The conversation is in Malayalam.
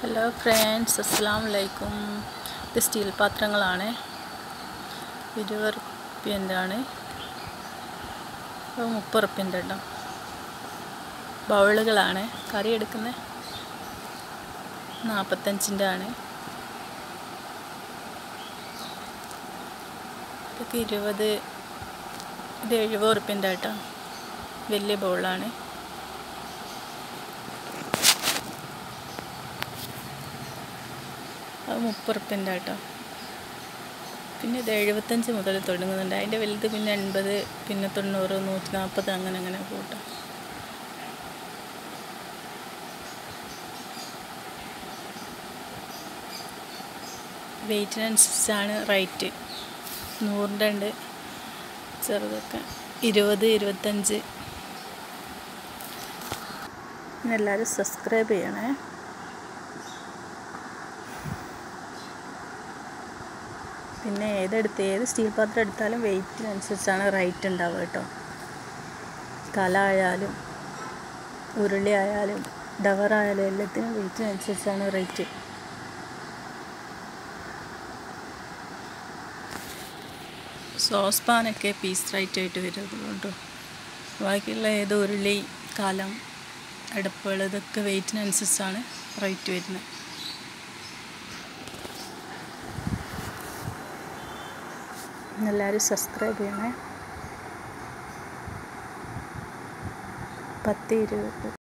ഹലോ ഫ്രണ്ട്സ് അസ്സാം വലൈക്കും ഇത് സ്റ്റീൽ പാത്രങ്ങളാണ് ഇരുപത് റുപ്യൻ്റെ ആണ് അത് മുപ്പത് റുപ്യൻ്റെ കേട്ടോ ബൗളുകളാണ് കറി എടുക്കുന്നത് നാൽപ്പത്തഞ്ചിൻ്റെ ആണ് ഇതൊക്കെ ഇരുപത് ഇത് എഴുപത് റുപ്യൻ്റെ കേട്ടോ വലിയ ബൗളാണ് അത് മുപ്പത് റുപ്യൻ്റെ കേട്ടോ പിന്നെ ഇത് എഴുപത്തഞ്ച് മുതൽ തുടങ്ങുന്നുണ്ട് അതിൻ്റെ വലുത് പിന്നെ എൺപത് പിന്നെ തൊണ്ണൂറ് നൂറ്റി നാൽപ്പത് അങ്ങനെ അങ്ങനെ കൂട്ടാം വെയിറ്റിനനുസരിച്ചാണ് റേറ്റ് നൂറിൻ്റെ ഉണ്ട് ചെറുതൊക്കെ ഇരുപത് ഇരുപത്തഞ്ച് പിന്നെ എല്ലാവരും സബ്സ്ക്രൈബ് ചെയ്യണേ പിന്നെ ഏതെടുത്ത് ഏത് സ്റ്റീൽ പാത്രം എടുത്താലും വെയിറ്റിനനുസരിച്ചാണ് റേറ്റ് ഉണ്ടാവുക കേട്ടോ കല ആയാലും ഉരുളി ആയാലും ഡവറായാലും എല്ലാത്തിനും വെയിറ്റിനനുസരിച്ചാണ് റേറ്റ് സോസ് പാനൊക്കെ പീസ് റേറ്റ് ആയിട്ട് വരുന്നത് കേട്ടോ ബാക്കിയുള്ള ഏത് ഉരുളി കലം അടുപ്പുകൾ ഇതൊക്കെ വെയിറ്റിനനുസരിച്ചാണ് റേറ്റ് വരുന്നത് എല്ലാവരും സബ്സ്ക്രൈബ് ചെയ്യണേ പത്ത് ഇരുപത്